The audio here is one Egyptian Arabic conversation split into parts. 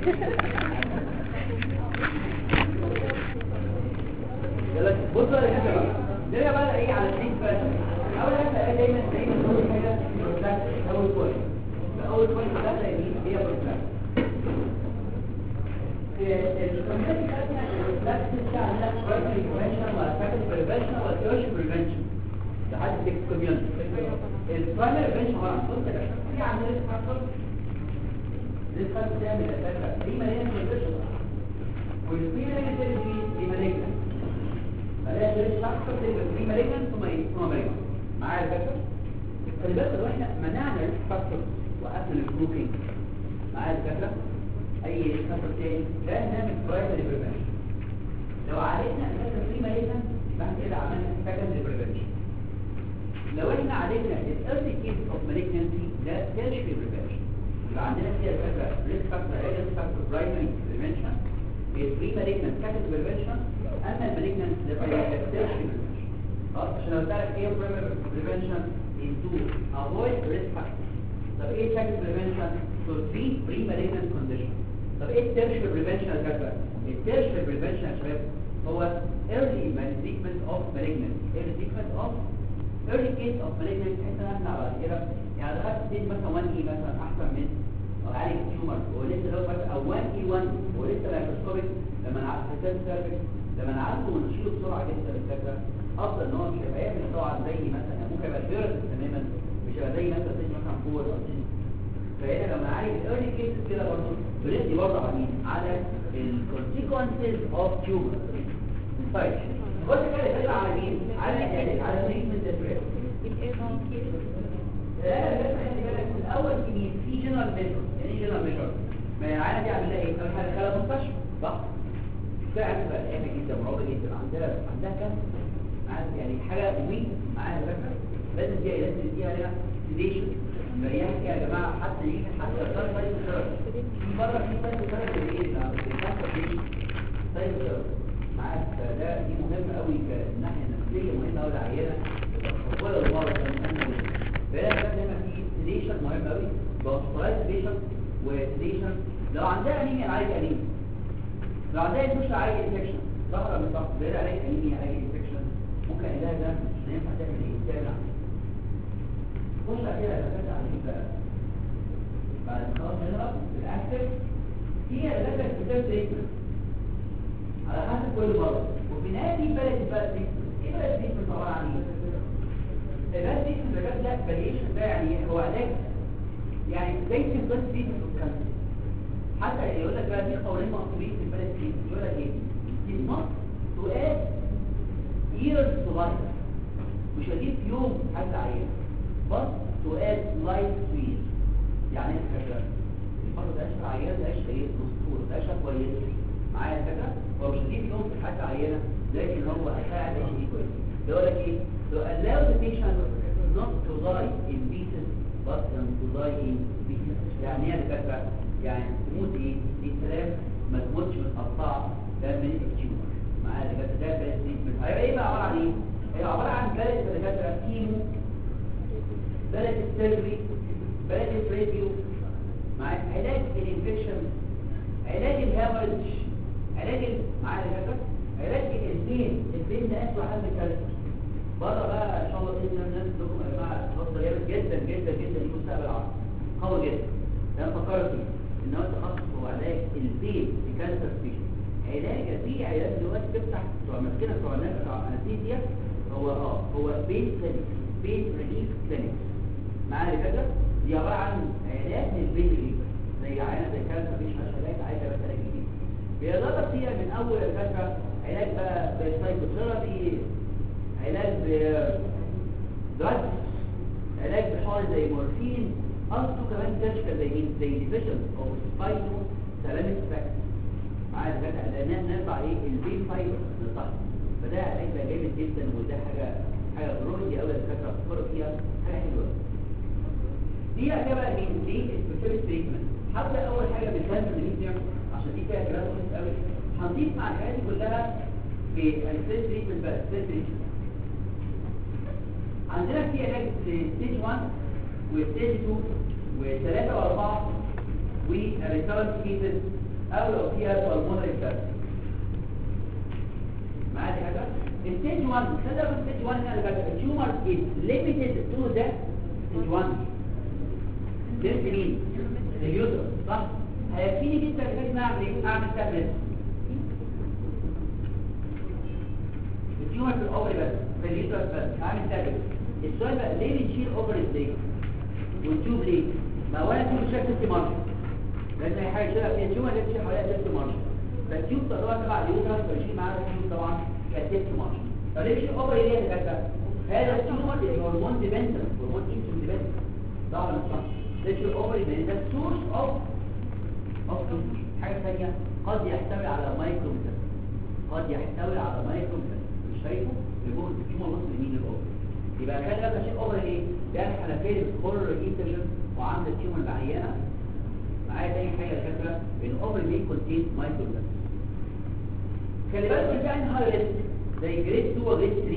يلا بصوا يا جماعه نرجع بقى ايه على التيك بقى اول حاجه تلاقي دايما دايما اول حاجه بروتلاكت اول بوينت اول بوينت ده تلاقي هي بروتلاكت الكوميونتي بتاعتنا البروتلاكت بتاع عندنا برايمري بريفنشن ولا سكندري بريفنشن ولا تيرشري بريفنشن لحد الكوميونتي البرايمري بريفنشن هو بص يا باشا في عندنا ريسك فاكتور ريسك فاكتور بتعمل اساسا دي ماليه بريفنشن والفي نيجاتيف دي دي ماليه فلاقي ده الشخص تبقى في مالجن ثم ايه ثم مالجن معايا الفكره خلي بالك لو احنا منعنا الفاكتور وقفنا السموكينج معايا الفكره اي فاكتور تاني ده نعمل برايمري بريفنشن لو عالجنا الفاكتور في مالجن يبقى احنا كده عملنا سكندري بريفنشن لو احنا عالجنا الايرلي كيس اوف مالجنسي ده تيرشري بريفنشن يبقى عندنا كده الفكره ريسك فاكتور ريسك فاكتور برايمري بريفنشن البري مالجنت سكندري بريفنشن اما المالجنت ده بقى تيرشري بريفنشن خلاص عشان لو تعرف ايه برايمري بريفنشن into avoid risk factors طب ايه second prevention to treat pre-malignant condition طب ايه tertiary prevention يا شباب التيرشري prevention يا شباب هو early treatment of malignant early treatment of early case of malignant احنا احنا بعد كده يعني دخلت ستيج مثلا 1 اي مثلا احسن من او عالج التيومر ولسه لو مثلا او 1 اي 1 ولسه مايكروسكوبيك لما نعالج السيرفكس لما نعالجه ونشيله بسرعه جدا الفكره افضل ان هو مش هيبقى يعمل طبعا زي مثلا ممكن يبقى فيرس تماما مش هيبقى زي مثلا زي مثلا فور او سن فهنا لما نعالج الايرلي كيس كده برضه بندي برضه على مين على الكونسيكونسز اوف تيومر طيب بص كده كده على مين على على تريتمنت افريد الاول في في جنرال ميجر يعني ايه جنرال ميجر ما العيله دي عامله ايه اول حاجه دخلها مستشفى صح فعلا بقى قلقانه جدا مرعوبه جدا عندها عندها كانسر معاها يعني حاجه ويك معاها فاكره لازم دي لازم دي عليها سيديشن مريح يا جماعه حتى يجي حتى يختار طيب الشرف في بره في طيب الشرف اللي ايه الكانسر دي طيب الشرف معاك فده دي مهمه قوي كالناحيه النفسيه مهمه قوي للعيانه ولا المرض فهنا كمان هنا في سيديشن مهم قوي بوسترايز سيديشن وسيديشن لو عندها انيميا عالج انيميا لو عندها تخش عالج انفكشن ظهر من ضغط غير علاج انيميا علاج انفكشن ممكن علاج ده مش هينفع تعمل ايه تعمل خش على كده بس على ايه بقى بعد ما خلاص نضرب الاكتف هي علاج الكتاب تريتمنت على حسب كل مرض وفي النهايه دي بلد بقى تريتمنت ايه بلد تريتمنت عباره عن ايه البلد تريتمنت ده ده فاريشن ده يعني هو علاج يعني زي سيمبل تريتمنت الكانسر حتى يقول لك بقى في قوانين مقصودين في البلد تريتمنت يقول لك ايه دي مصر سؤال years to life مش هجيب يوم حد عيان بس سؤال life to years يعني ايه الفكره المرض ده عيش عيان ده عيش ايه دستور ده عيش كويس معايا الفكره هو مش هجيب يوم في حد عيانه لكن هو هيساعد عيش دي كويس يقول لك ايه to allow the patient not to die in pieces but to die in pieces يعني ايه الفكره يعني تموت ايه دي سلام ما تموتش متقطعه ده من التيومر معايا الدكاتره ده بلد تريتمنت هيبقى ايه بقى عباره عن ايه هي عباره عن بلد الدكاتره كيمو بلد السيرجري بلد الراديو معايا علاج الانفكشن علاج الهامرج علاج معايا الدكاتره علاج البين البين ده اسوء حل الكانسر بره بقى ان شاء الله باذن الله الناس لكم يا جماعه خطه جامد جدا جدا جدا ليه مستقبل عظيم قوي جدا ده فكرت فيه ان هو تخصص هو علاج البين في كانسر بيشن علاج في علاج دلوقتي بتفتح بتوع مسكنه بتوع الناس بتوع انستيزيا هو اه هو بين كلينيك بين ريليف كلينيك معانا كده دي عباره عن علاج للبين ريليف زي عيانه زي كانسر بيشن علاج عايزه بس علاج جديد بيضرب فيها من اول الفكره علاج بقى بالسايكوثيرابي علاج ب دراجز علاج بحوار زي مورفين قصده كمان تشكل زي مين زي ديفيشن او سباينو سلامة فاكت معايا الفكرة لان نرفع ايه البين فايبر للطحن فده علاج ده جامد جدا وده حاجة حاجة رؤية قوي الفكرة تفكروا فيها حاجة حلوة دي بقى بقى مين دي السبيشال تريتمنت هبدا اول حاجة بالكانسر ميديوم عشان دي فيها كلام كويس قوي هنضيف مع الحاجات دي كلها في السيل تريتمنت بقى السيل تريتمنت عندنا في علاج ستيج 1 وستيج 2 و3 و4 والريكارنت كيسز او لو فيها بالمونري كارثه معايا دي حاجه الستيج 1 خلينا في الستيج 1 هنا اللي التيومر از ليميتد تو ذا ستيج 1 ده مين اليوترس صح هيكفيني جدا لازم اعمل ايه اعمل تابلت التيومر في الاوفري بس في اليوترس بس اعمل تابلت السؤال بقى ليه بنشيل اوفري ليه والتيوب ليه ما ولا تيوب شكل ست مارش لان هي حاجه شبه فيها تيومر اللي بتشيل حواليها ست مارش فالتيوب طبعا تبع اليوترس فبشيل معاها التيوب طبعا كست مارش طب ليه بنشيل اوفري ليه يا دكاتره هذا التيومر الهرمون ديبندنت هرمون انسولين ديبندنت صح ولا مش صح ليش الاوفري ده ده سورس اوف اوف حاجه ثانيه قد يحتوي على مايكرو قد يحتوي على مايكرو مش شايفه يبقى التيومر نص اليمين الاوفري يبقى خلي بالك شيء اوفري ايه ده حنفيه الكور انترجن وعامله التيومر العيانه معايا تاني حاجه الفكره ان الاوفري دي كونتين مايكرو خلي بالك من بقى هاي ريسك زي جريد 2 وجريد 3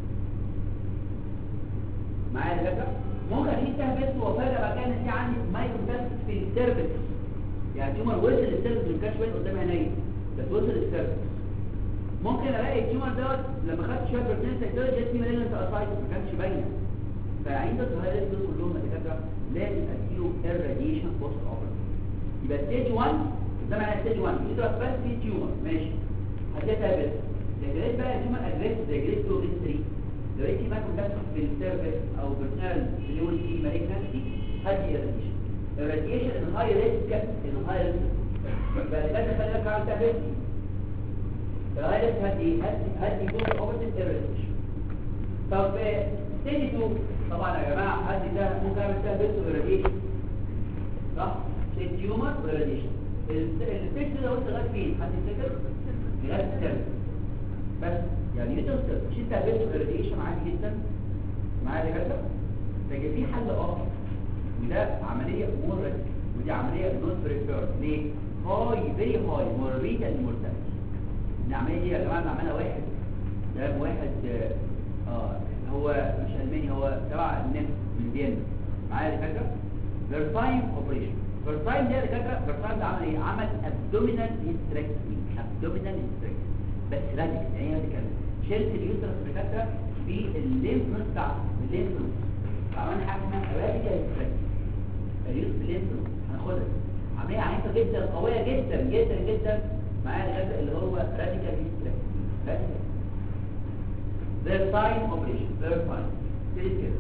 معايا الفكره ممكن في تهبط وفجأة بقى كان في عندي مايكرو تاست في السيرفكس يعني تيومر وصل للسيرفكس ما كانش باين قدام عينيا بس وصل للسيرفكس ممكن الاقي التيومر دوت لما خدت شويه بروتين سيكتوري جت في مالين اسايتس ما كانش باينه فعند الظاهره دول كلهم الدكاتره لازم اديله الراديشن بوست اوبر يبقى ستيج 1 ده معناه ستيج 1 يضرب بس في تيومر ماشي هتلاقيها بس لكن بقى التيومر اجريس زي جريد 2 جريد 3 لو لقيت ماكو داخل في السيرفيس او برنال فلويد في مالجنسي هدي الراديشن الراديشن ان هاي ريسك ان هاي ريسك فالبدا خلي بالك على تابعتي فالهاي ريسك هدي هدي هدي جزء اوبرتيف الراديشن طب ستيج 2 طبعا يا جماعه هدي ده ممكن اعمل تابعته الراديشن صح ستيج تيومر والراديشن الستيج ده قلت لغايه فين حد يفتكر لغايه السيرفيس بس يعني بتوصل مش انت قابلت الراديشن عادي جدا معايا كده لكن في حل اخر وده عمليه مور ودي عمليه نوت بريفير ليه هاي فيري هاي موربيتا المورتاليتي العمليه دي يا جماعه بنعملها واحد ده واحد اه هو مش الماني هو تبع النمس من فيينا معايا دكاتره فيرتايم اوبريشن فيرتايم ده يا دكاتره فيرتايم ده عمل ايه عمل ابدومينال هيستريكتومي ابدومينال هيستريكتومي بس راديكال يعني ايه راديكال شلت اليوترس بتاعتها في الليمف نود بتاعته الليمف نود فعملنا حاجه اسمها راديكال هيستريكتومي اليوترس الليمف نود هناخدها عمليه عنيفه جدا قويه جدا جدا جدا معايا الغداء اللي هو راديكال هيستريكتومي راديكال فيرتايم اوبريشن فيرتايم كده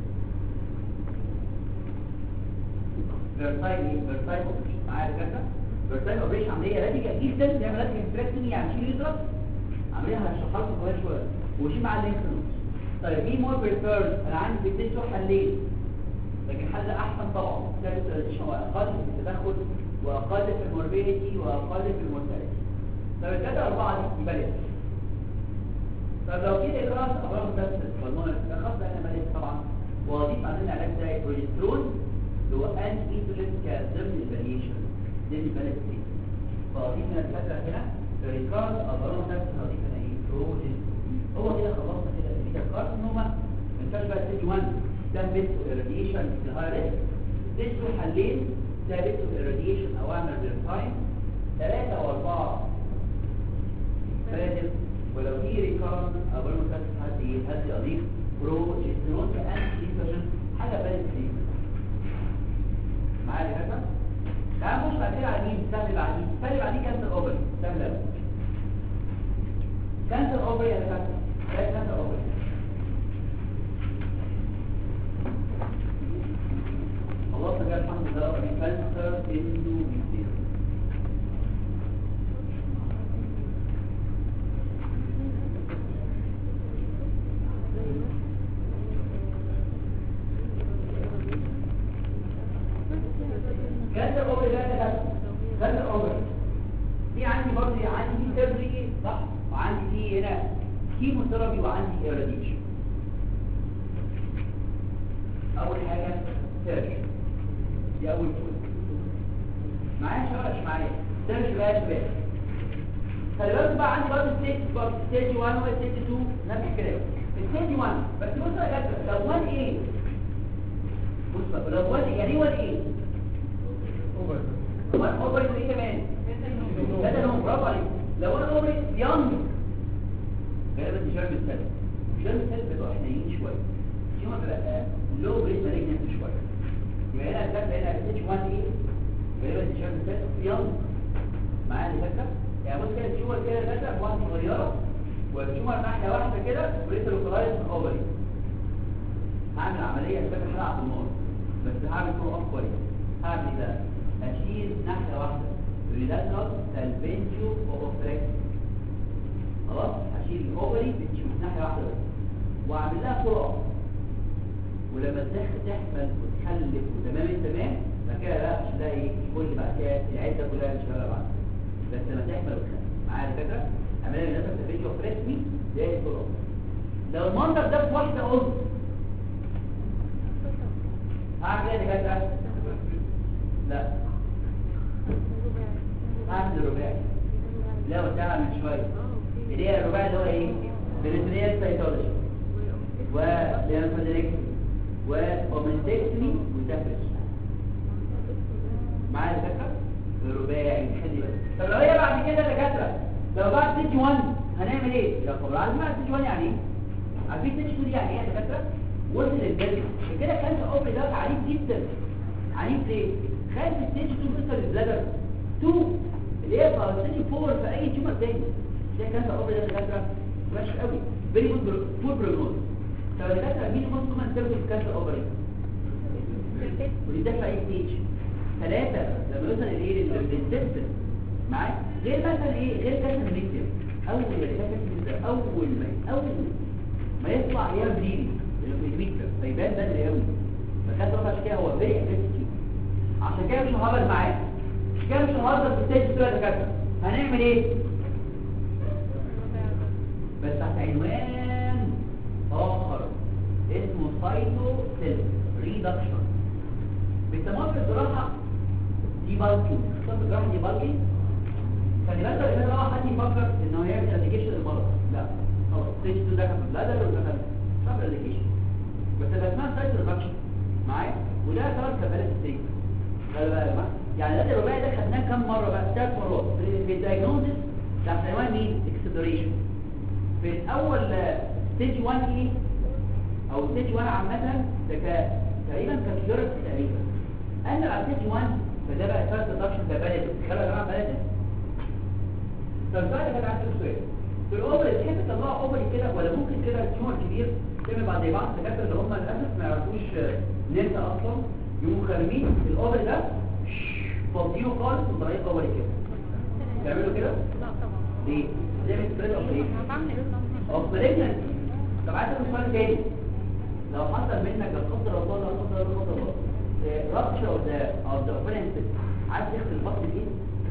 فيرتايم ايه فيرتايم اوبريشن معايا الغداء فيرتايم اوبريشن عمليه راديكال جدا بيعمل راديكال هيستريكتومي يعني شيل يضرب عمليه هشرحها لكم كمان شويه وشي مع اللينك نوت طيب مين مور بريفيرد انا عندي في الديش حلين لكن حل احسن طبعا ثالث هو اقل في التدخل واقل في الموربيديتي واقل في المورتاليتي طب الثلاثه اربعه دي يبقى ليه طب لو في اكراس امراض بس بالمونر ده خاص احنا مالك طبعا واضيف عندنا علاج زي بروجسترون اللي هو ان انسولين كضمن الفاريشن ضمن الفاريشن فاضيف من الفتره هنا ريكارد أضرار نفس هذه ايه بروجين هو كده خلصنا كده البيتا كارسينوما ما ينفعش بقى ستيج 1 ده بيت irradiation في الهاي ريسك ستيج 2 حلين ده بيت irradiation او اعمل ريتايم ثلاثة واربعة ثلاثة ولو في ريكارد أضرار نفس هذه هذه أضيف بروجسترون كأنتي إيستروجين حاجة بالك فيه معايا كده تعال نخش بعد كده على مين سهل بعدين سهل بعدين كانسر اوفري سهل قوي كانسر اوفري يا دكاتره ده كانسر اوفري خلاص كده الحمد لله ربنا كانسر اندوميتريوم كانسر اوفري ده يا دكاتره كانسر اوفري في عندي برضه عندي في سيرجري صح وعندي في هنا كيموثيرابي وعندي ايراديشن اول حاجه سيرجري دي اول بوينت معايا شباب مش معايا سيرجري بقى يا شباب خلي بالك بقى عندي برضه ستيج برضه ستيج 1 وستيج 2 نفس الكلام ستيج 1 بس بص يا جدع لو 1 ايه بص بقى لو 1 يعني ايه 1 ايه 1 اوفر ايه كمان ستيج 1 ايه غالبا التيشيرت الفات يلا معايا اللي فاكره يعني بص كده التيومر كده مثلا واحده صغيره والتيومر ناحيه واحده كده بريتر لوكالايز اوفري هعمل عمليه انا فاكر حلقه على النار بس هعمل فوق اوف كويس هعمل ايه بقى اشيل ناحيه واحده ريلاترال سالفينجيو اوبريكت خلاص هشيل الاوفري بتشوف ناحيه واحده بس واعمل لها فول اوف ولما تخ تحمل وتخلف وتمام التمام بعد كده لا مش ده ايه كل بعد كده العده كلها مش شغاله بعد بس لما تحمل وتخلف معايا الفكره اعملها لنفسك فيديو فريسمي زي الفول اوف لو المنظر ده في واحده قلت هعمل ايه يا دكاتره لا هعمل الرباعي لا وساعة من شوية اللي هي الرباعي اللي هو ايه بريتريال سايتولوجي وليانفودريك وأومنتكتمي وتفرش معايا الفكرة الرباعي خلي بالك طب لو هي بعد كده دكاترة لو بعد ستيج 1 هنعمل ايه؟ يا خبر عارف بعد ستيج 1 يعني ايه؟ عارفين ستيج 2 يعني ايه يا دكاترة؟ وصل للجلد كده كان الاوبري ده عنيف جدا عنيف ليه؟ خايف ستيج 2 توصل للبلادر 2 اللي هي ستيج 4 في اي تيومر تاني ده كان الاوبري ده دكاترة وحش قوي فيري جود فول بروجنوز طب الدكاترة مين ممكن كمان تاخد كانسر اوبري؟ ودي ده في اي ستيج ثلاثة لما يوصل الايه للديستنس معاك غير مثلا ايه غير كانسر ميكتم اول ما كانسر اول ما اول ما يطلع ايام بليدنج الميكتم فيبان بدري قوي فكانت رفع عشان كده هو فيري اجريسيف عشان كده مش ههزر معاه مش كده مش ههزر في ستيج بتوع الدكاتره هنعمل ايه بس تحت عنوان اخر اسمه سايتو سيل ريدكشن بيسموها في الجراحه دي بالكي في الجراحه دي بالكي خلي بالك ان لو حد يفكر انه هيعمل ابلكيشن للمرض لا خلاص ستيج 2 ده كان في البلادر ودخل مش عامل ابلكيشن بس ده اسمها سايتو ريدكشن معايا وده كمان كفاله ستيج خلي بالك بقى يعني ده الرباعي ده خدناه كام مره بقى ثلاث مرات في الدايجنوزس تحت عنوان مين اكسبلوريشن في الاول ستيج 1 ايه او ستيج 1 عامه ده ك- تقريبا كان كيورت تقريبا انا على ستيج 1 فده بقى سايتو ريدكشن ده بلد خلي يا جماعه بلد طب بعد كده عندك سؤال في الاوبر تحب تطلع اوبر كده ولا ممكن كده تيومر كبير تعمل بعد بعض الدكاتره اللي هم للاسف ما يعرفوش نمسى اصلا يقوموا خارمين الاوبر ده فاضيه خالص وطريقه اوبر كده تعملوا كده لا طبعا ليه زي ما تفرد او ايه انا بعمل ايه او بريجننت طب عايز اسال سؤال تاني لو حصل منك لا قدر الله لا قدر الله لا قدر الله رابشر اوف ذا اوف ذا اوبرنت عايز تغسل البطن بايه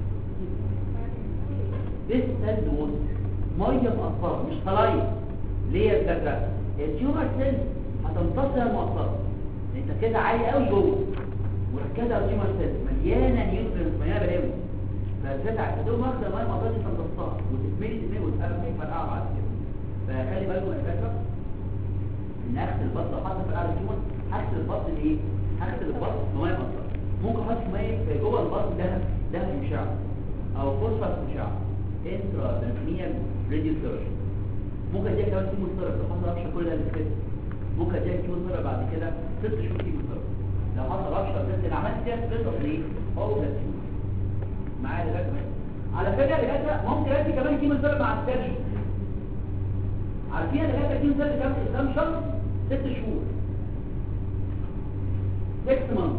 ديستال ووت ميه مقطره مش خلايا ليه يا دكاتره التيومر سيل هتمتص المقطره انت كده عالي قوي جوه مركزه على التيومر سيل مليانه نيوترينز مليانه بلاوي فالجدع تدوم واخده الميه المقطره دي تمتصها وتتملي تتملي وتقلب فرقعه بعد كده فخلي بالكم يا دكاتره ان اغسل البطن لو حصل فرقعه التيومر هغسل البطن بايه؟ هغسل البطن بميه مقطره ممكن احط ميه في جوه البطن ده ده مشع او فوسفات مشع انترا بريتونيال راديو ثيرابي ممكن اديها كمان كيمو ثيرابي لو حصل ربشه كل ده اللي فات ممكن اديها كيمو ثيرابي بعد كده ست شهور كيمو ثيرابي لو حصل ربشه بس اللي عملت فيها ستريس اوف ليه هو ده التيومر معايا دلوقتي على فكره دكاتره ممكن ادي كمان كيمو ثيرابي مع السيرجن عارفين يا دكاتره كيمو ثيرابي كام كام شهر ست شهور 6 مانث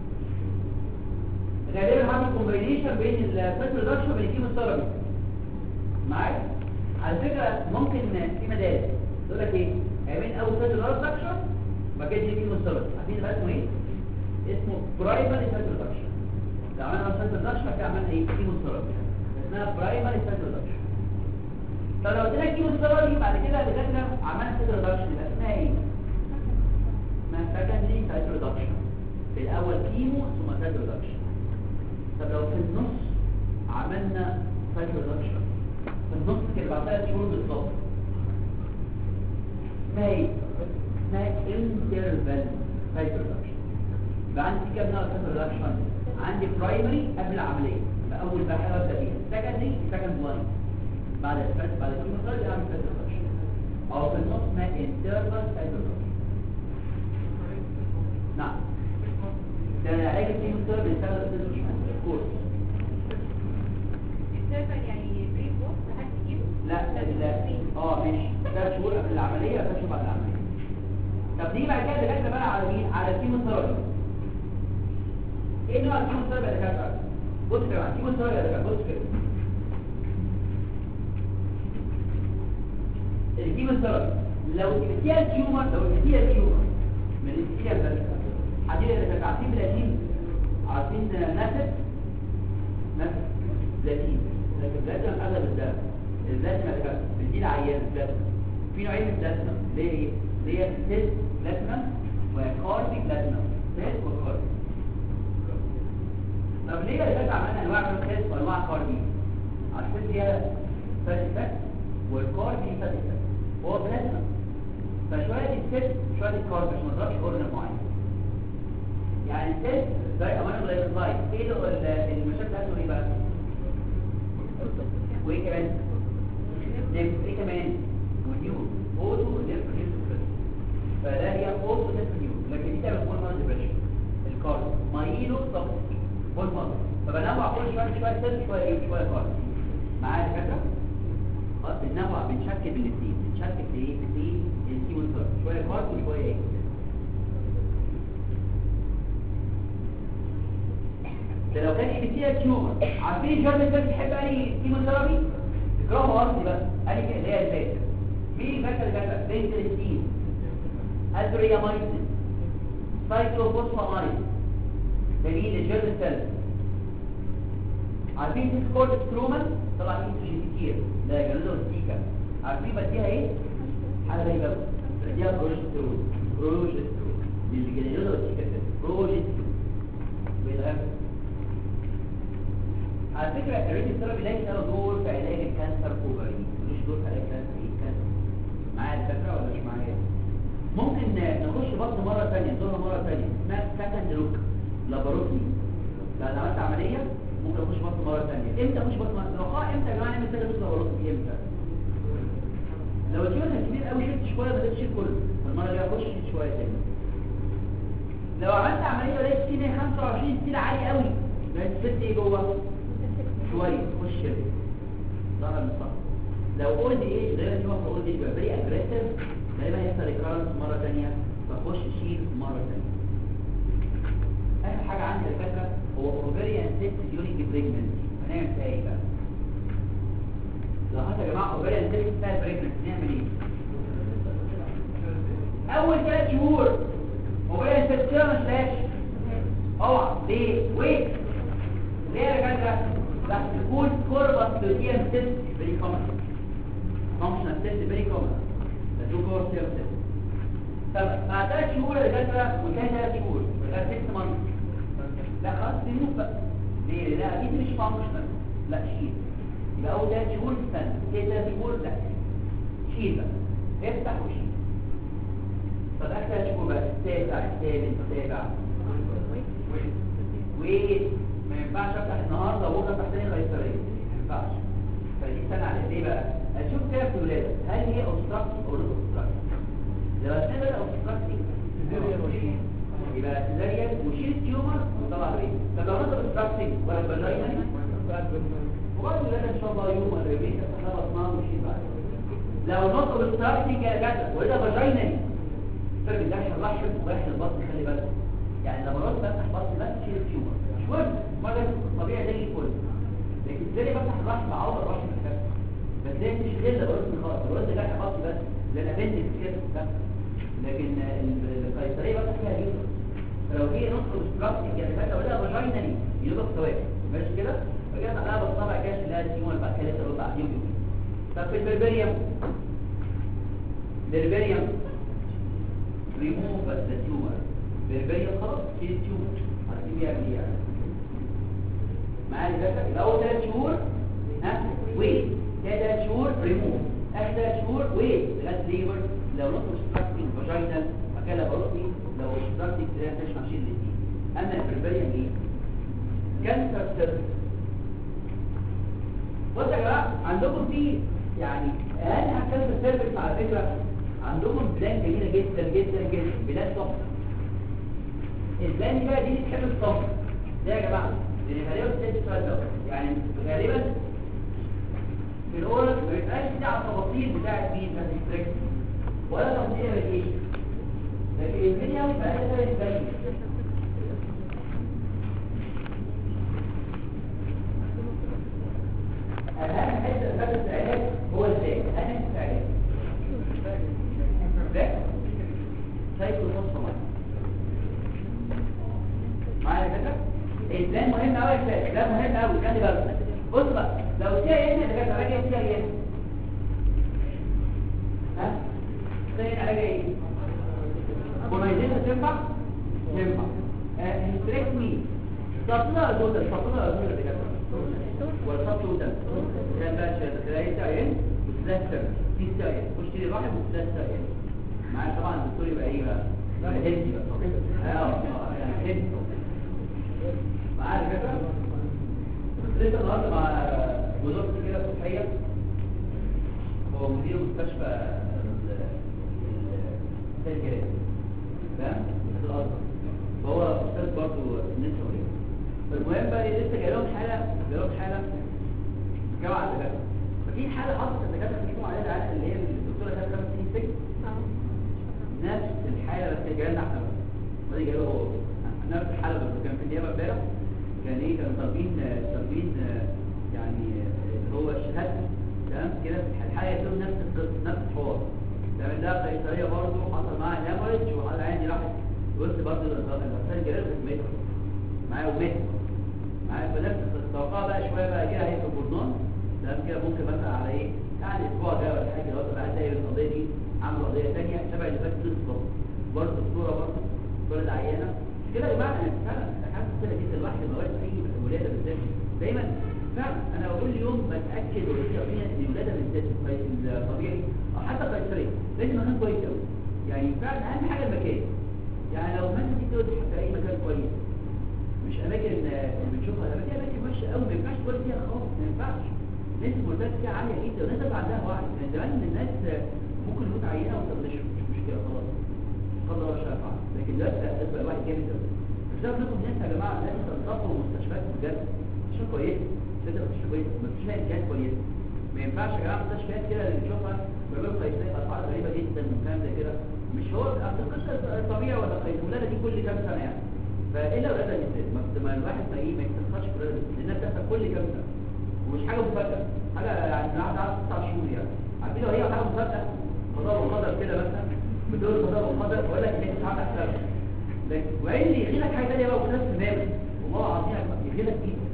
غالبا هعمل كومبينيشن بين الفيت ريدكشن وبين الكيمو ثيرابي معاك على فكره ممكن في مدارس يقول لك ايه اعمل اول فيت ريدكشن بعد كده تيجي كيمو ثيرابي عارفين بقى اسمه ايه اسمه برايمري فيت ريدكشن لو عملنا فيت ريدكشن بعد كده عملنا ايه كيمو ثيرابي اسمها برايمري فيت ريدكشن طب لو قلت لك كيمو ثيرابي بعد كده دكاتره عملنا فيت ريدكشن يبقى اسمها ايه اسمها سكندري فيت ريدكشن في الاول كيمو ثم فيت ريدكشن طب لو في النص عملنا فايت ريدكشن في النص كده بعد ثلاث شهور بالظبط اسمها ايه؟ اسمها انترفال فايت ريدكشن يبقى عندي كام نوع فايت ريدكشن عندي برايمري قبل العمليه فاول بقى حاجه ابدا بيها سكندري سكند لاين بعد الفايت بعد الكيموثيرابي اعمل فايت ريدكشن او في النص اسمها انترفال فايت ريدكشن نعم ده علاج الكيموثيرابي بيستخدم ست شهور كورس يعني بري بوست لحد كيلو لا ال- اه ماشي ثلاث شهور قبل العمليه ثلاث شهور بعد العمليه طب نيجي بعد كده دكاتره بقى على مين على الكيموثيرابي ايه نوع الكيموثيرابي يا دكاتره بص يا جماعه الكيموثيرابي يا دكاتره بص كده الكيموثيرابي لو فيها تيومر لو فيها تيومر من الاتيال بس عادي اللي عارفين بلاتين عارفين نفس نفس بلاتين لكن بلاتين اغلب الدم البلاتين اللي كانت بتجي العيان بلاتين في نوعين من البلاتين اللي هي اللي هي سيل بلاتين وكاربي بلاتين سيل وكاربي طب ليه اللي عملنا انواع من السيل وانواع كاربي عشان فيها فاتي والكاربي فاتي هو بلاتين فشويه السيل شويه الكاربي عشان ما نضربش اورجن معين يعني السيل زي امانو جلايكوزايد ايه له ال- المشاكل بتاعته ايه بقى وايه كمان نيف ايه كمان ونيو اوتو نيف فده هي اوتو نيف نيو لكن دي تعمل بول مارد ديبريشن الكارد مايلو توكسيك بول مارد فبنوع كل شويه شويه سيل شويه ايه شويه كارد معايا الفكره خلاص بنوع بنشكل الاثنين بنشكل في ايه في الكيموثيرابي شويه كارد وشويه ايه ده لو كان فيها تيومر عارفين الجرم اللي بتحب انهي كيموثيرابي تكرهه ارضي بس انهي كده اللي هي الفاكر مين الفاكر اللي كانت بنتلستين ادريامايسين سايكلوفوسفامايد ده مين الجرم سيل عارفين ديسكورد سترومان طبعا انتوجين كتير ده جلده ستيكا عارفين بديها ايه حاجه غريبه قوي بديها بروجسترون بروجسترون دي اللي جلده ستيكا بروجسترون بيتغير على فكرة الريدي ثيرابي ليس له دور في علاج الكانسر اوفري ملوش دور في علاج الكانسر ايه الكانسر معايا الفكرة ولا مش معايا ممكن نخش بطن مرة ثانية نزورها مرة ثانية اسمها سكند لوك لاباروتمي بعد عملت عملية ممكن اخش بطن مرة ثانية امتى اخش بطن مرة لو امتى يا جماعة نعمل سكند لوك لاباروتمي امتى لو الجيوب كان كبير قوي شلت شوية ما تشيل كله فالمرة اللي اخش شيل شوية تاني لو عملت عملية ولقيت سي 25 سي عالي قوي بقت ست ايه جوه شوية خش ظهر من الصف لو اولد ايج غير ان هو في اولد ايج بقى بري اجريسيف غالبا هيحصل ريكارنس مرة تانية فخش شيل مرة تانية اخر حاجة عندي الفكرة هو اوفريان سيست ديورينج بريجننسي هنعمل فيها ايه بقى؟ لو حتى يا جماعة اوفريان سيست بتاع بريجننسي نعمل ايه؟ اول ثلاث شهور اوفريان سيست كده ما تلاقيش اوعى ليه؟ ويت ليه يا جدع؟ راح تكون كوربس لوتيان سيست فيري كومن فانكشنال سيست فيري كومن ده تو كور سيست طب مع ثلاث شهور يا جدع وكان ثلاث شهور لغايه ست مانث لا خلاص تموت بقى ليه؟ لا اكيد مش فانكشنال لا شيل يبقى اول ثلاث شهور استنى كده ثلاث شهور لا شيل بقى افتح وشيل طب اخر ثلاث شهور بقى السابع الثامن السابع وما ينفعش افتح النهارده وبكره افتح تاني قيصريه ما ينفعش فدي سنه على ايه بقى اشوف كده في الولاده هل هي اوبستراكتيف او نوت اوبستراكتيف لو هتبقى اوبستراكتيف يبقى سيزاريان وشيل تيومر وطلع بريد طب لو نوت اوبستراكتيف ولا فاجينا وبعد الولاده ان شاء الله يوم ولا يومين تفتح بطنها وشيل بعد لو نوت اوبستراكتيف يا جدع وده فاجينا فرق الدحش الرحم ويحل البطن خلي بالك يعني لما رد بفتح بطن بس شيل التيومر مش مهم مرة طبيعي زي الفل لكن ازاي بفتح الرحم بعوض الرحم الكبد بس ده مش غير الرد خالص الرد ده بطن بس لان ابندكس كده بس لكن ال- القيصريه بفتح فيها اليوتر فلو هي نص اوبستراكتيف يعني فاتة ولا فاجينالي يبقى ثوابت ماشي كده فكده بعدها بالطبع كاش اللي هي التيومر بعد كده ترد بعدين يومين طب في البربريوم بربريوم ريموف ذا تيومر بربريوم خلاص شيل التيومر عارفين بيعمل ايه يعني معايا ده يبقى اول ثلاث شهور ها ويت ثلاث شهور ريموف اخر ثلاث شهور ويت لغايه ليبر لو نص ستراكتنج فاجينال مكان لاباروتي لو ستراكتنج تلاقي تشمع شيل الاثنين اما البربريوم ايه كانسر سيرفيس بصوا يا جماعه عندكم في يعني اقل كانسر سيرفيس على فكره عندكم بلاد جميله جدا جدا جدا بلاد تحفه البلان دي بقى دي اللي تحب الصف ده يا جماعه لان غالبا بتسال السؤال ده يعني غالبا في الاورال ما بيبقاش دي على التفاصيل بتاعت مين بتاعت الستريكت ولا تفاصيل الميديكيشن لكن الفيديو بقى ده البلان اهم حته في هذا العلاج هو ازاي اهم في العلاج ده سايكوفوسفامايد معايا كده البلان مهم قوي يا شباب ده مهم قوي خلي بالك بص بقى لو سي اي ان ده كان علاج ايه سي اي ان ها سي علاج ايه كومايزيشن تنفع تنفع هيستريكتمي سبتنا دول سبتنا دول اللي كده والخط ده كان بقى شغال عين وثلاث في ساين خش لي واحد وثلاث ساين معايا طبعا الدكتور يبقى ايه بقى يبقى هيلثي بقى اه يعني هيلثي معايا كده لسه النهارده مع وزاره كده صحيه هو مدير مستشفى السجل تمام الازهر فهو استاذ برضه نسا فالمهم بقى إيه، لسه جاي لهم حاله جاي لهم حاله جامعه الدكاتره ففي حاله حصلت الدكاتره بيحكموا عليها العيال اللي هي الدكتوره كانت خمس سنين سجن نفس الحاله بس جايه لنا احنا بقى ودي جاي له هو نفس الحاله بس كان في النيابه امبارح كان ايه كانوا طالبين طالبين يعني اللي هو الشهاده تمام كده في الحاله يكون نفس القصه نفس الحوار تمام ده قيصريه برضه حصل معاها هيموريدج وحصل عندي راحت بص برضه الغسان جرير في معايا ومات معايا فنفس التوقع بقى شويه بقى كده هيبقى جورنال تمام كده ممكن مثلا على ايه يعني الاسبوع ده ولا حاجه لو بقى تلاقي القضيه دي عامله قضيه ثانيه شبه اللي فاتت بالظبط برضه الصوره برضه الصوره العيانه كده يا جماعه انا فعلا حاسس كده جدا الواحد لما واقف اي ولاده بالذات دايما فعلا انا كل يوم بتاكد وبتاكد ان الولاده بالذات الطبيعي او حتى القيصريه لازم مكان كويس قوي يعني فعلا اهم حاجه المكان يعني لو مثلا دي تقعد في اي مكان كويس مش اماكن اللي بنشوفها اماكن اماكن وحشه قوي ما ينفعش تقول فيها خالص ما ينفعش نسبه المرتبط فيها عاليه جدا والناس اللي عندها وعي من زمان ان الناس ممكن يموت عينه وانت مش مش مشكله خلاص قدر الله شاء فعل لكن دلوقتي هتبقى الواحد جامد قوي بسبب انكم ناس يا جماعه ناس تنتقوا مستشفيات بجد مستشفى كويسه فكره مستشفى كويسه ما فيش فيها امكانيات كويسه ما ينفعش يا جماعه مستشفيات كده اللي بنشوفها بيعملوا قياسات اسعار غريبه جدا وكلام زي كده مش هو اصل القصه الطبيعي ولا قيس الولاده دي كل كام سنه يعني فالا ولاده بالذات ما الواحد ما ايه ما يستخدمش في الولاده لانها بتحصل كل كام سنه ومش حاجه مفاجاه حاجه يعني قاعد قاعد تسع شهور يعني عارفين لو هي حاجه مفاجاه قضاء وقدر كده مثلا بتقول قضاء وقدر بقول لك ان انت عندك حساب لكن وعين اللي يغيلك حاجه ثانيه بقى ونفس تماما والله العظيم يغيلك جدا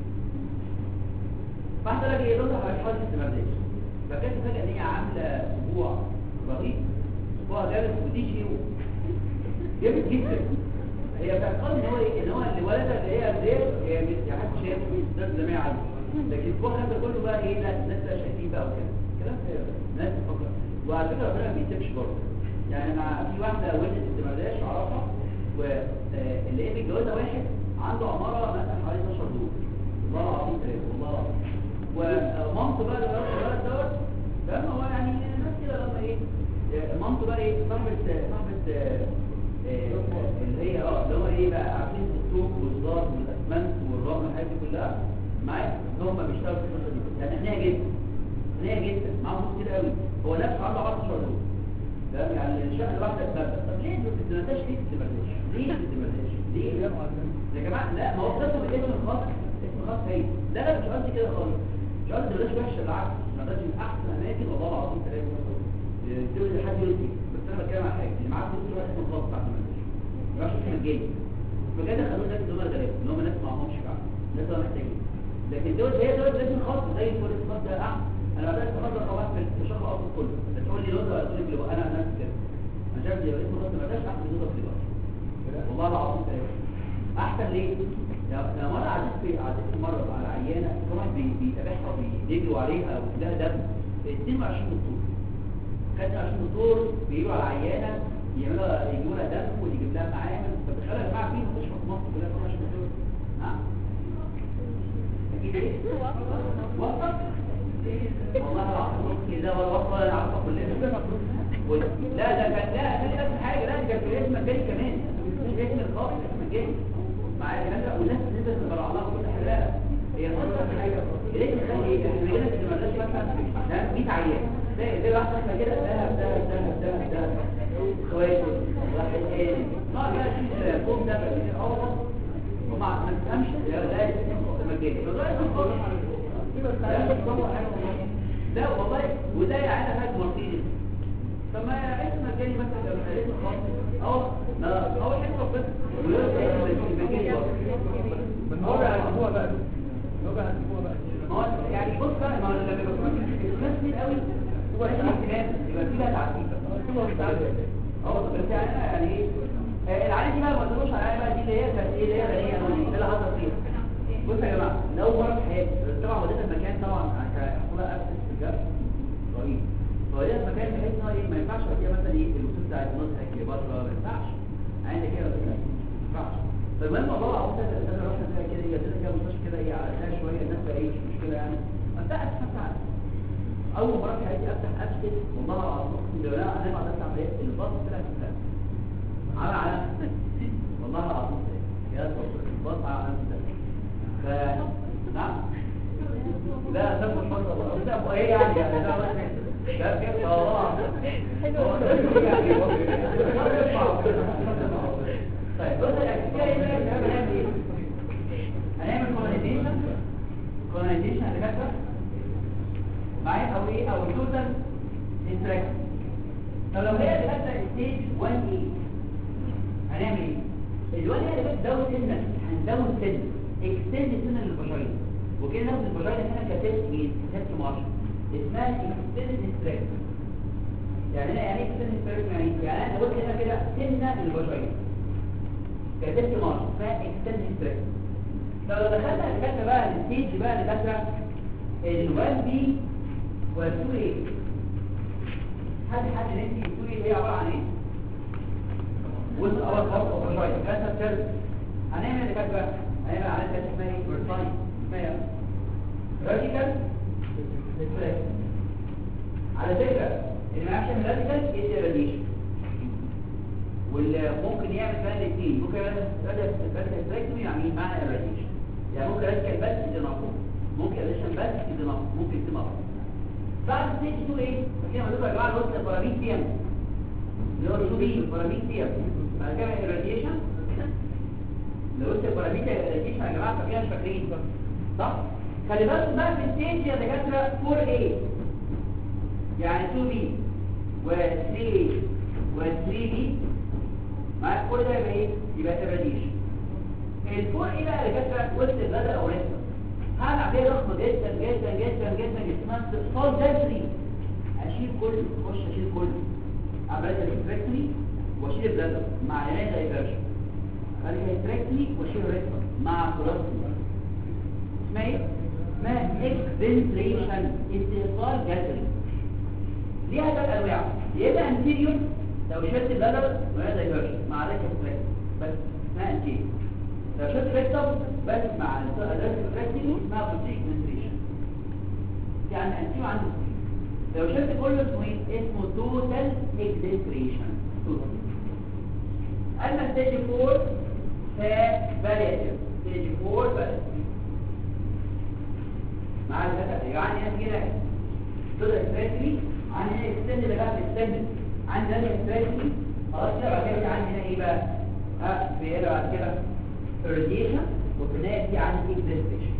فانت لك ايه تطلع على الحاله الاستمراريه فكانت فجاه ان هي عامله اسبوع رهيب اسبوع جامد وتيجي جامد جدا هي بتعتقد ان هو ايه ان هو اللي ولدها اللي هي غير هي مش حد شايف ده زي ما هي عايزه لكن الاسبوع ده كله بقى ايه لا الناس بقى شايفين بقى وكده كلام الناس تفكر وعلى فكره ربنا ما بيسيبش برضه يعني مع في واحده ولدت استمراريه اعرفها واللي هي متجوزه واحد عنده عماره مثلا حوالي 12 دور والله العظيم ثلاثه والله العظيم ومامته بقى اللي بقى الولد دوت فاهم هو يعني الناس كده لما ايه مامته بقى ايه صاحبه صاحبه اللي هي اه اللي هو ايه بقى عارفين الطوب والزلط والاسمنت والرمل والحاجات دي كلها معايا اللي هم بيشتغلوا في القصه دي يعني اغنياء جدا اغنياء جدا معاهم فلوس كتير قوي هو نفسه عنده 10 دول فاهم يعني الشقه الواحده تبدا طب ليه ما بتتمداش ليه بتتمداش ليه ما بتتمداش ليه يا جماعه لا ما هو ده اسم الخاص اسم خاص هي لا لا مش قصدي كده خالص مش قصدي بلاش وحشه بالعكس بلاش من احسن الاماكن والله العظيم ثلاثه تقول لي حد يقول بس انا بتكلم على حاجه اللي معاه فلوس اسم الخاص بتاع المدرسه ما يعرفش اسم الجاي فكده خلوه الناس اللي هم الغلابه اللي هم ناس معهمش فعلا ناس اللي محتاجين لكن دول هي دول الاسم الخاص زي الفول الخاص ده احسن انا بعدها استفدت قواعد في الشرق الاوسط كله تقول لي لوزه ولا تقول لي انا نفس كده انا شايف دي اسم الخاص ما ده احسن من لوزه في الوقت والله العظيم ثلاثه احسن ليه لما مره عديت في عديت مره على عيانه طبعا بيتابعها وبيجروا عليها وكلها دم 22 دكتور 25 دكتور بيجوا على العيانه يعملوا يجيبوا لها دم ويجيب لها معامل فتخيلوا يا جماعه في مستشفى في مصر كلها 25 دكتور ها اكيد ايه وسط والله العظيم ممكن ده ولا وسط ولا عارفه كلنا لا ده كان لا خلي بالك حاجه لا دي كانت في الاسم الثاني كمان الاسم القوي الاسم الجاي مع الكلام والناس بالنسبه للبرع الله كل حاجه هي اصلا حاجه ليه تخلي ايه احنا بنقول لك ان مالناش مثلا ده 100 عيان زي زي واحد مثلا كده ده ده ده ده ده خواتم واحد تاني ما بقى في فوق ده اه وما ما تفهمش ده ده اسم مجاني فده اسم قوي لا والله وده يعني حاجه مرتين طب ما اسم مجاني مثلا لو اسم خاص اه لا اول حاجه ربنا ويقول اسم مجاني من هو هتجيبوها بقى هو هتجيبوها بقى ما هو يعني بص بقى ما هو لما يبقى ناس كتير قوي يبقى في احتمال يبقى في بقى تعديل اه بس يعني أنا يعني ايه آه، العيال دي بقى ما تقولوش على العيال بقى دي اللي هي كانت ايه اللي هي غنيه قوي ده اللي حصل فيها بصوا يا جماعه لو مره في حياتي طبعا وديت المكان طبعا هحصل لها ابسس في الجبل رهيب فوديت المكان بحيث ان هو ايه ما ينفعش وديها مثلا ايه الوصول بتاع النص كليوباترا ما ينفعش عندك كده ولا ما ينفعش فالمهم والله عاوز انا رحنا فيها كده هي ادينا كده مستشفى كده ايه على اساس شويه الناس بقى ايه مش مشكله يعني فتحت فتحت اول مره في حياتي افتح ابسس والله العظيم اقسم بالله انا بعد افتح عمليه الباص طلع في على على والله العظيم يا دكتور الباص على ف نعم لا سبب الفترة سبب ايه يعني يعني لا لا كيف اه طيب بص الاساسيه ايه بقى هنعمل ايه هنعمل كولونيزيشن كولونيزيشن اللي كاتبه معايا او ايه او توتال انتراكشن طب لو هي اللي كاتبه ستيج 1 ايه هنعمل ايه الوان هي اللي بتزود سنه هنزود سنه اكستند سنه للبشريه وكده ناخد البشريه هنا كتست مين كتست مارش اسمها اكستند ستريك يعني انا يعني اكستند ستريك يعني يعني انا قلت هنا كده سنه للبشريه كتست مارش اسمها اكستند ستريك لو دخلنا الكتله بقى الستيج بقى اللي داخله ال1 بي وال2 ايه حد حد نسي ال2 ايه هي عباره عن ايه وصل اول خطوه بشويه كانت الترم هنعمل اللي كانت بقى هنعمل على كانت اسمها ايه ورساين اسمها ايه راديكال ريفلكس على فكره اللي ما يعرفش يعمل راديكال يدي راديشن واللي ممكن يعمل بقى الاثنين ممكن يعمل راديكال ريفلكس يعني معنى الراديشن يعني ممكن راديكال بس يدي نقص ممكن راديشن بس يدي نقص ممكن يدي نقص بعد ستيج 2 ايه؟ كده ما يا جماعه الوسط البراميل فيها اللي هو الشوبين البراميل فيها بعد كده الراديشن لو قلت البراميل الراديشن يا جماعه فاكرين مش فاكرين صح خلي بالكم بقى في الستيج يا دكاتره 4A يعني 2B و3A و3B معاك كل ده يبقى ايه يبقى الراديشن الفور ايه بقى يا دكاتره وسط البدل او رسم هعمل عمليه ضخمه جدا جدا جدا جدا اسمها استئصال جذري اشيل كله اخش اشيل كله عمليه الهيستريكتومي واشيل البلادر مع علاج دايفرجن خلي هيستريكتومي واشيل الريكتوم مع كولوستومي اسمها ايه؟ اسمها اكسفنتريشن استئصال جذري ليها ثلاث انواع يا اما انتيريور لو شلت البلادر وهي دايفرجن مع علاج هيستريكتومي بس اسمها انتيريور لو شلت ريكتوم بس مع علاج هيستريكتومي اسمها بوتيك فنتريشن يعني انتيريور عندي لو شلت كله اسمه ايه اسمه توتال اكسنتريشن توتال اما ستيج 4 فباليتيف ستيج 4 باليتيف مع الاسف يعني هنا كده توتال اكسنتري عندي هنا اكستند اللي بقى اكستند عندي هنا اكستنتري خلاص كده بعد كده عندي هنا ايه بقى ها في هنا بعد كده راديشن وفي النهايه في عندي اكسنتريشن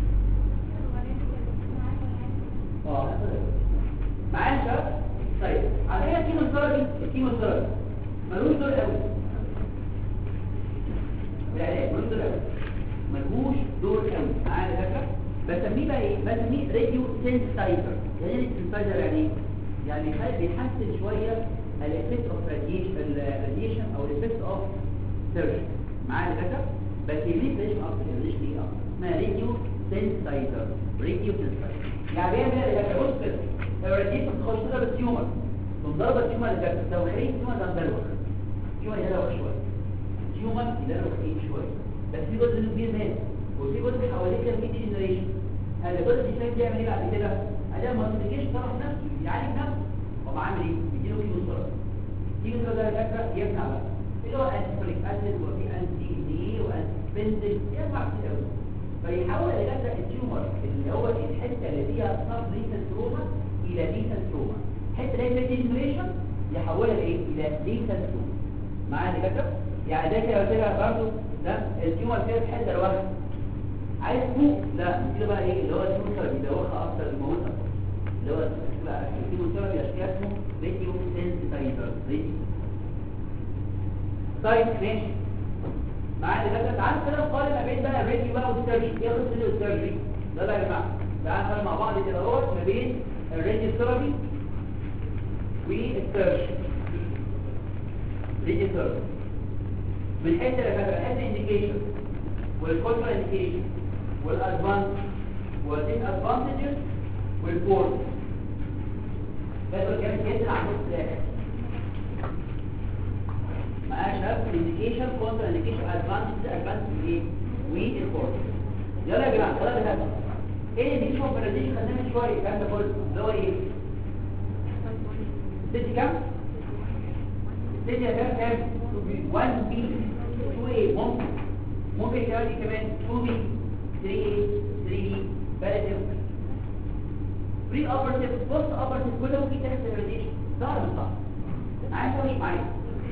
اه معايا يا شباب طيب على كده الكيموثيرابي الكيموثيرابي ملوش دور قوي العلاج ملوش دور قوي ملوش دور قوي معايا يا فكره بسميه بقى ايه بسميه راديو سنسايزر يعني ايه سنسايزر يعني ايه يعني بيخلي بيحسن شويه الافكت اوف راديشن الراديشن او الافكت اوف سيرجن معايا يا فكره بس يزيد ريش اكتر يزيد ايه اكتر اسمها راديو سنسايزر راديو سنسايزر يعني بيعمل ايه يا بص كده الراديشن تخش تضرب التيومر تضرب التيومر اللي كانت لو خليت التيومر ده مدلوخ التيومر يدلوخ شويه التيومر يدلوخ ايه شويه بس في جزء منه كبير مات وفي جزء حواليه كده في ديجنريشن هذا الجزء الثاني بيعمل ايه بعد كده اداه ما تديكش طرف نفسه يعالج نفسه هو عامل ايه بيديله كيمو ثيرابي كيمو ثيرابي ده فكره يمنع بقى اللي هو انتيكوليك اسيد وفي انتي دي وانتي بنزل ينفع كتير قوي فيحول الدكاتره التيومر اللي هو الحته اللي فيها سب ليسنت تروما الى ليسنت تروما الحته اللي هي ديجنريشن يحولها لايه الى ليسنت تروما معايا الدكاتره يعني ده كده قلت لها برضه ده التيومر كده في حته لوحده عايز فوق لا كده بقى ايه اللي هو التيومر بيدوخها اكتر الموتة اللي هو لا التيومر بيشكل اسمه راديو سنسيتايزر راديو طيب ماشي معايا دلوقتي تعال كده نقارن ما بين بقى الراديو بقى والسيرجري ايه قصه السيرجري ده بقى يا جماعه تعال نقارن مع بعض كده اهوت ما بين الراديو ثيرابي والسيرجري راديو ثيرابي من حيث الهدف انديكيشن والكونترا انديكيشن والادفانس والديس ادفانتجز والبورد ده كان جدا على نص الاخر معايا شباب انديكيشن كونترا انديكيشن ادفانتجز ادفانتجز ايه والبورد يلا يا جماعه يلا يا جماعه ايه دي كومبريزيشن خدناها من شويه الكلام ده كله اللي هو ايه ست كام ست يا كام كام 1 بي 2 a ممكن ممكن كمان دي كمان 2 b 3 a 3 b بالاتيف بري اوبرتيف بوست اوبرتيف كله ممكن تعمل سيرفيزيشن صح ولا صح عايز مش معايا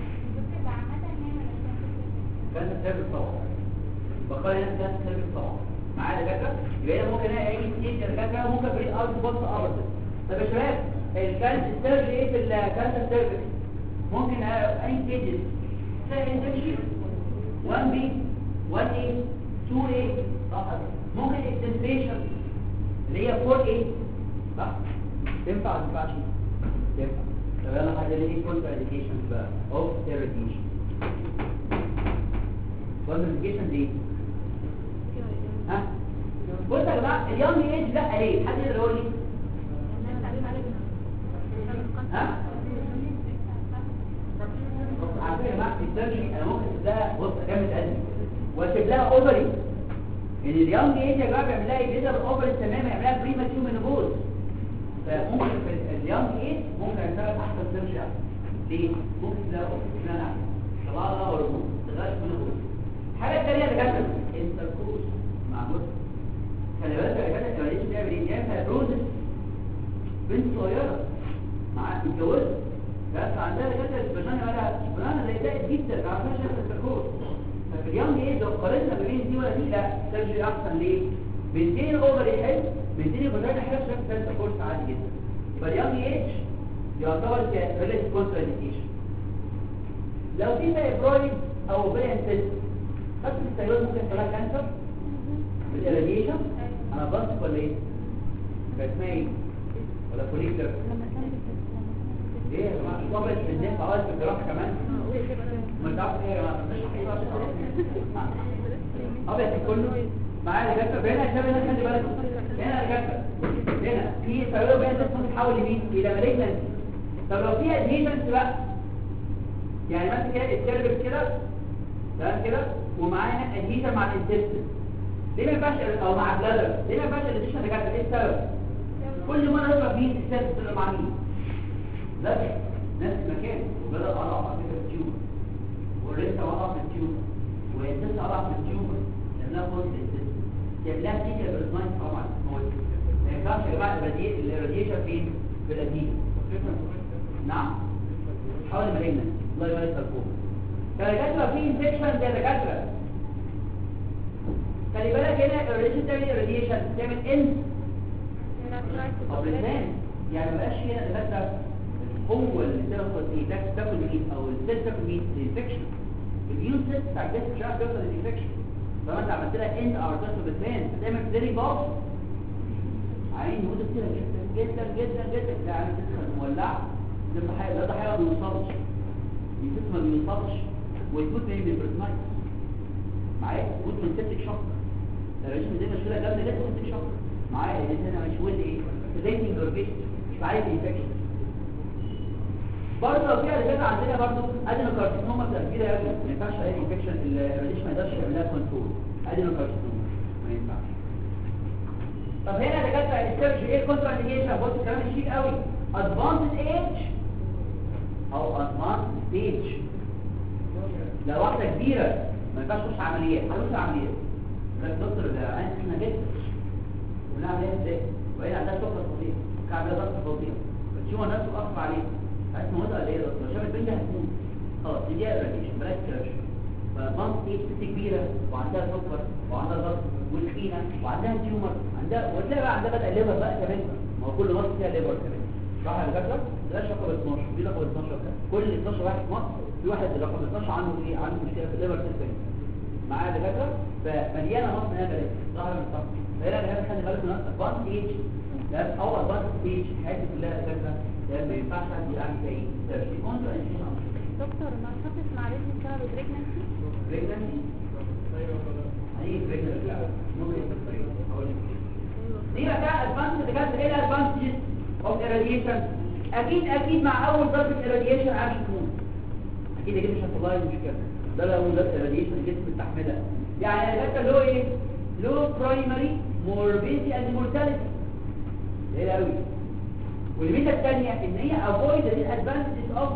كان سيرفيس طبعا بقول هنا كان سيرفيس طبعا معايا دكاتره يبقى هنا ممكن الاقي اي ستيج دكاتره ممكن بري اوت بوست اوبرتيف طب يا شباب الكان السيرج ايه في الكانسر سيرفيس ممكن اي ستيجز تلاقي تمشي 1 بي 1 a 2 a صح ممكن اكسنتريشن اللي هي 4 a صح تنفع ولا ما تنفعش تنفع طب يلا حد اللي ايه كونتر اديكيشن بقى اوف اريتيشن كونتر اديكيشن دي ها بص يا جماعه اليونج ايج لا ليه حد يقدر يقول لي ها عارفين يا جماعه السيرجري انا ممكن اسيب لها بص اكمل قلبي واسيب لها اوفري ان اليونج ايج يا جماعه بيعمل لها يجدر الاوفري تماما يعملها بريماتيور مينوبوز فممكن في اليونج ايج ممكن اشتغل احسن سيرجري احسن ليه؟ ممكن تلاقي اوفري لا لا طلع لها هرمون تغير مينوبوز الحاجه الثانيه اللي جت انتركوز مع جوز خلي بالك يا جماعه الكواليس بيعمل ايه؟ بيعمل فايبروزس بنت صغيره مع اتجوزت بس عندها كده البنانه ولا البنانه زي ده جدا ما عرفناش نفس التكور ففي اليوم ايه لو قارنا ما بين دي ولا دي لا سيرجري احسن ليه بنتين اوفر حلو بنتين بنانه حلو شكل ثالث كورس عادي جدا يبقى اليوم ايج يعتبر كريليت كونتر انديكيشن لو في فايبرويد او فيريان سيست بس الثيرويد ممكن يطلع كانسر بالاراديشن انا بنصف ولا ايه؟ اسمها ايه؟ ولا فوليكلر ايه يا جماعه طبعا الناس خلاص في الجراحه كمان ما تعرفش ايه يا جماعه ابيض كله معايا الجبهه هنا شباب هنا خلي بالك هنا الجبهه هنا في فيروس بين الناس بتتحول لمين الى مالجنس طب لو في ادهيشنز بقى يعني مثلا كده السيرفكس كده تمام كده ومعانا ادهيشن مع الانتستين ليه ما ينفعش او مع البلادر ليه ما ينفعش الادهيشن ده ايه السبب كل مره يطلع مين السيرفكس مع مين لا نفس المكان وبدأ أضعف على فكرة التيومر والرئيسة أضعف التيومر والإنسان أضعف التيومر لأنها فوز الإنسان يبلها تيجي بالإسماين طبعا هو ما ينفعش يا جماعة الراديشن فين؟ في الأدينة نعم حاول مالينا الله يبارك لكم فالدكاترة في انفكشن زي الدكاترة خلي بالك هنا الراديشن تعمل الراديشن تعمل ان طب الإنسان يعني ما بقاش هنا دكاترة هو اللي تاخد ايه تاك- تاكل مين او السيل تاكل مين الانفكشن البيون سيل بتاع الجسم مش عارف يوصل للانفكشن لو انت عملت لها ان ار تاكل بتبان هتعمل فيري باص عين مده كتير جدا جدا جدا جدا لا عين تدخل مولعه ده ضحايا ده ضحايا ما بيوصلش الجسم ما بيوصلش ويموت من البرتمايت معايا يموت من سيبتك شوك الرجيم دي مشكله جامده جدا سيبتك شوك معايا اللي هنا مش ولد ايه سيديتنج اورجيشن مش عارف انفكشن برضه لو في علاجات عندنا برضه ادينوكارسينوما بتبقى كبيره قوي ما ينفعش اي انفكشن الراديش ما يقدرش يعمل لها كنترول ادينوكارسينوما ما ينفعش طب هنا يا دكاتره السيرش ايه الكونترا انديكيشن بص الكلام الشيك قوي ادفانسد ايج او ادفانسد ستيج لو واحده كبيره ما ينفعش تخش عمليات هتخش عمليات لك دكتور ده عايز احنا جدا ونعمل ايه ازاي وهي عندها سكر فظيع كان عندها ضغط فظيع التيومر نفسه اثر عليه عايز تموتها ولا ايه يا دكتور شافت بنتها هتموت خلاص دي راديشن بلاش كراش فبنت ايه ست كبيره وعندها سكر وعندها ضغط وتخينه وعندها تيومر عندها وتلاقي بقى عندها بقى ليفر بقى كمان ما هو كل مصر فيها ليفر كمان راح على فكره ده رقم 12 دي رقم 12 كده كل 12 واحد في مصر في واحد رقم 12 عنده ايه عنده مشكله في الليفر سيستم معايا دكاتره فمليانه مصر هنا بلاش ظهر من الصف فهنا دكاتره خلي بالك من ادفانس ايج ده او ادفانس ايج حياتي كلها دكاتره ده ما ينفعش حد يعمل فيها ايه ترشيح كونتر انجيشن دكتور ما تحطش معلش بسبب بريجنسي بريجنسي هنيجي بريجنسي دي بقى ادفانس دكاتره ايه الادفانسز اوف irradiation اكيد اكيد مع اول ضربه irradiation عايش تموت اكيد اكيد مش هتطلع لي مشكله ده لو اول ضربه irradiation الجسم بيستحملها يعني الفكره اللي هو ايه لو برايمري morbidity and mortality ايه قوي والميزه الثانيه ان هي avoid the advantages of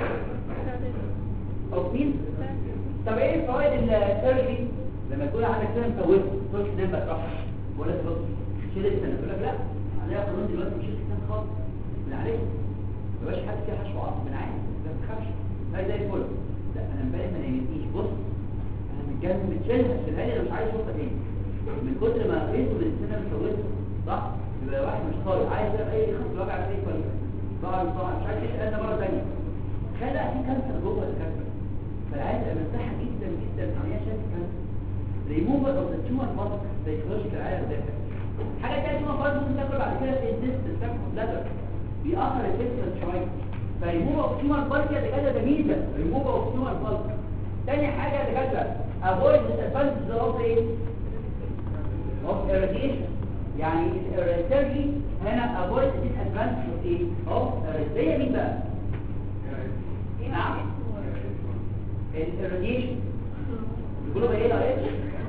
of مين طب ايه فوائد السيرجري لما يكون عندك كده مكوفه تخش تنام بقى تروح ولا تبص شيل السنه يقول لك لا عليها قانون دلوقتي مش السنه خالص من عليه ما بقاش حد فيها حشو عظم من عادي ما تخافش لا زي الفل لا انا امبارح ما نامتنيش بص انا متجنن متشيلها شيلها لي انا مش عايز اشوفها تاني من كتر ما قريته من السنه مكوفه صح يبقى واحد مش طايق عايز يعمل اي خط وجع في اي كويس طبعا طبعا مش عايز يشيل انا مره ثانيه خلق في كانسر جوه الكانسر فالعيال تبقى مرتاحه جدا جدا ان هي شايفه كانسر ريموفر اوف ذا تيومر ماسك سايكولوجيكال العيال ده حاجه تانية تيومر ماسك ممكن تاكل بعد كده في الديست تاكل بلادر بيأخر الفكره شويه فريموفر اوف تيومر ماسك ده كده ده ميزه ريموفر اوف تيومر ماسك تاني حاجه ده كده افويد disadvantages اوف ايه اوف irradiation يعني السيرجي هنا افويد disadvantages اوف ايه اوف زي مين بقى نعم الراديشن يقولوا ايه لا ايه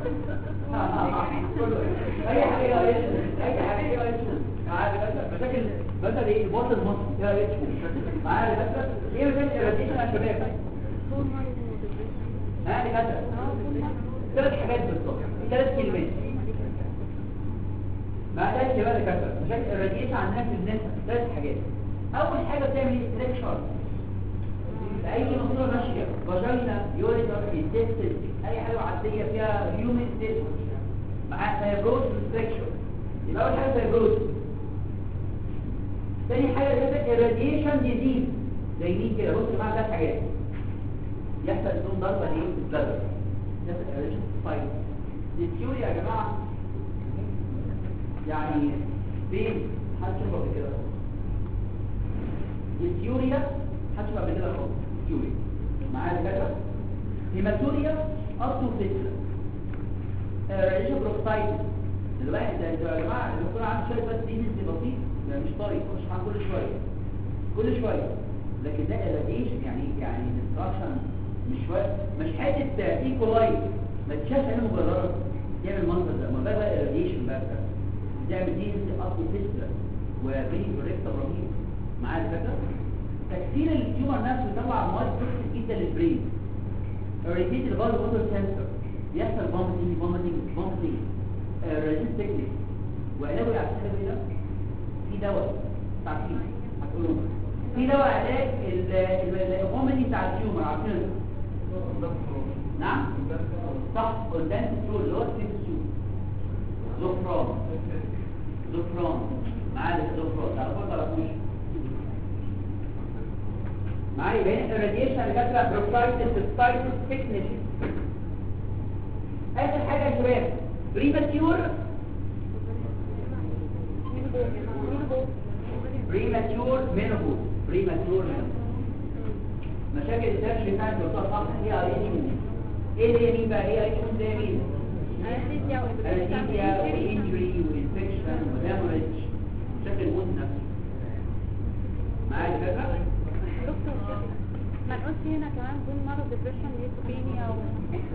اي حاجه يا ايه اي حاجه يا ايه معايا مشاكل مثلا ايه البطن المصري يا ايه معايا مثلا ايه مثلا الراديشن يا شباب ها دي كده ثلاث حاجات بالظبط ثلاث كلمات ما ده شباب كده مشاكل الراديشن عندنا في النساء ثلاث حاجات اول حاجه بتعمل ايه ستريكشر اي مصيره ماشيه فاجينا يوريتر انتستين اي حاجه عاديه فيها هيومن سيل مع فايبروز ريستريكشن يبقى اول حاجه فايبروز تاني حاجه كده الراديشن ديزيز زي مين كده بص يا جماعه ثلاث حاجات يحصل بدون ضربه ايه في البلد يحصل الراديشن سبايك الثيوري يا جماعه يعني فين حد شوفه قبل كده الثيوريا حد شوفه قبل كده خالص ثيوري معايا كده هيماتوريا اصله فيتر راديشن بروستايت الواحد ده انتوا يا جماعه اللي يكون عنده شويه بس دي بسيط ده مش طري مش عن كل شويه كل شويه لكن ده الراديشن يعني يعني ديستراكشن مش شويه مش حته ايكولاي ما تشافش عينه مجرده يعمل المنظر ده ما بقى بقى الراديشن بقى ده تعمل دي اصله فيتر وبيني بريكتا رهيب معايا الفكره تكسير التيومر نفسه يطلع مواد توكسيك جدا للبرين ريبيت البال ووتر سنسور يحصل فوميتنج فوميتنج فوميتنج ريزيست تكنيك وعلاجه على فكره ده في دواء تعرفين هتقولوا في دواء علاج الفوميتنج بتاع التيومر عارفينه نعم صح قدام السول اللي هو السيبسول زفران زفران معايا زفران تعرفوا ولا تعرفوش معايا بين الراديشن اللي جات بروفايتس سبايتس ثيكنس اخر حاجه يا شباب بريماتيور بريماتيور مينوبوز بريماتيور مينوبوز مشاكل السيرش بتاعت الدكتور صح هي اي اتش ايه اللي هي مين بقى هي اي اتش ده مين انستيزيا وانجري وانفكشن ودامج مشاكل الموت نفسه معايا الفكره دكتور ما نقولش هنا كمان دون مرض ديبريشن ليكوبينيا و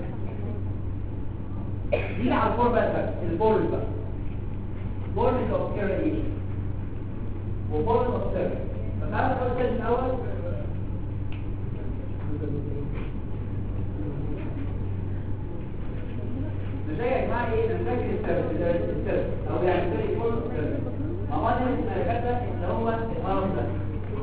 دي على الفور بقى البول بقى بول اوف كيريشن وبول اوف سيرش فتعالى نقول كده الاول نشجع يا جماعه ايه نشجع السيرفس السيرفس او يعني زي كل السيرفس ما هو ده الملكات ده اللي هو الهرم ده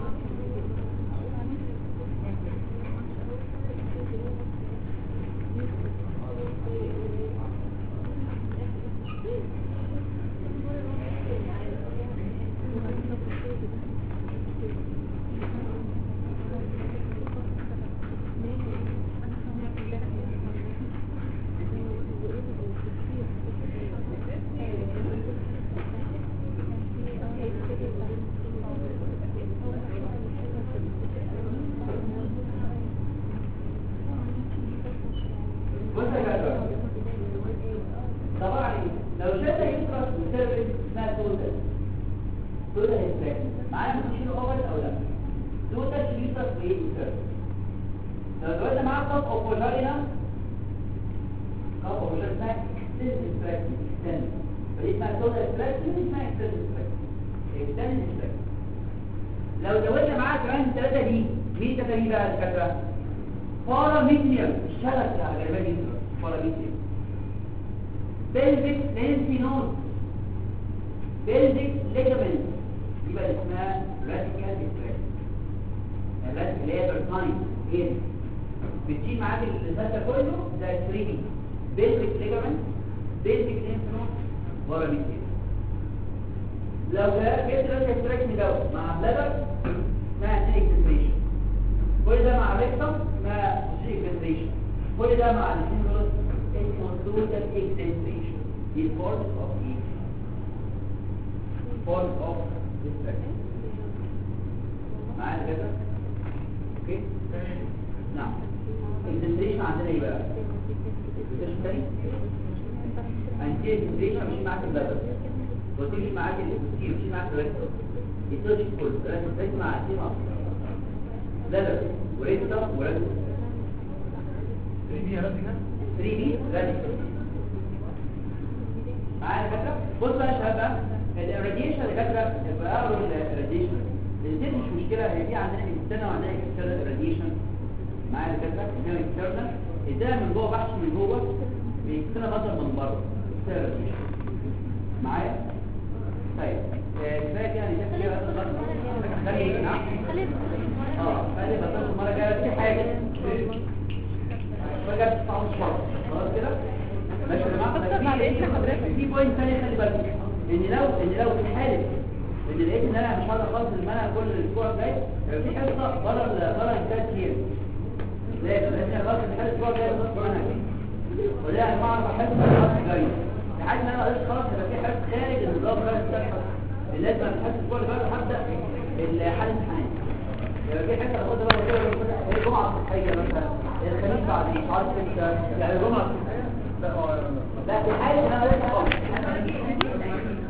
بص يا جدع طبعا لو شلت يفرس السيرفس اسمها توتال توتال هيستراكت معانا ممكن تشيله اول او لا توتال تشيل يفرس وايه السيرفس لو دلوقتي معاك كاب او فاجينا كاب او فاجينا اسمها اكستند استراكت اكستند فدي اسمها توتال استراكت دي اسمها اكستند استراكت اكستند استراكت لو زودنا معاها كمان الثلاثه دي مين الثلاثه دي بقى يا دكاتره باراميتريال الشبكه على جنبها دي باراميتريال pelvic lymph pelvic ligament يبقى اسمها radical distress الراديكال اللي هي برتاين ايه بتجيب معاك اللسان ده كله ده 3 دي pelvic ligament pelvic lymph node باراميتريال لو ده جبت راديكال distress دوت مع بلادر اسمها اكسنتريشن كل ده مع ريكتم اسمها اكسنتريشن كل ده مع الاثنين دول اسمه total extension the force of each force of this section معايا كده اوكي نعم extension عندنا ايه بقى extension تاني انتي extension مش معاك البلد وتيجي معاك الكتير مش معاك الريكتوم التوش كله ريكتوم مع التيم بلد وريكتوم وريكتوم 3 دي راديكال 3 دي راديكال معايا فكره بص بقى يا شباب الراديشن يا فكره البقر الراديشن دي مش مشكله هي دي عندنا انترنال وعندنا اكسترنال راديشن معايا يا فكره هنا اكسترنال ادينا من جوه بحث من جوه بيكتنا مثلا من بره اكسترنال راديشن معايا طيب آه، كفايه كده نشوف كده بس الغرض خلي نعم اه خلي بس المره الجايه في حاجه بقى بتطلع مش بره خلاص كده ماشي يا جماعه دكتور، بعد إذن حضرتك. في بوينت ثانيه خلي بالك ان لو ان لو في حاله ان لقيت ان انا مش هقدر اخلص المنهج كل الاسبوع الجاي يبقى في حصه بره ال- بره الكتاب كتير لازم لازم اخلص الحصه الاسبوع الجاي اخلص المنهج وده يا جماعه بحس الخلاص الجاي لحد ما انا قلت خلاص هيبقى في حصه خارج النظام خارج الحصه لازم الحصه الاسبوع اللي بعده هبدا الحل امتحانات يبقى في حته اخدها بقى كده الجمعه الصبحيه مثلا الخميس بعد مش عارف امتى يعني الجمعه الصبحيه لا هو لا في حاله ان انا لسه خالص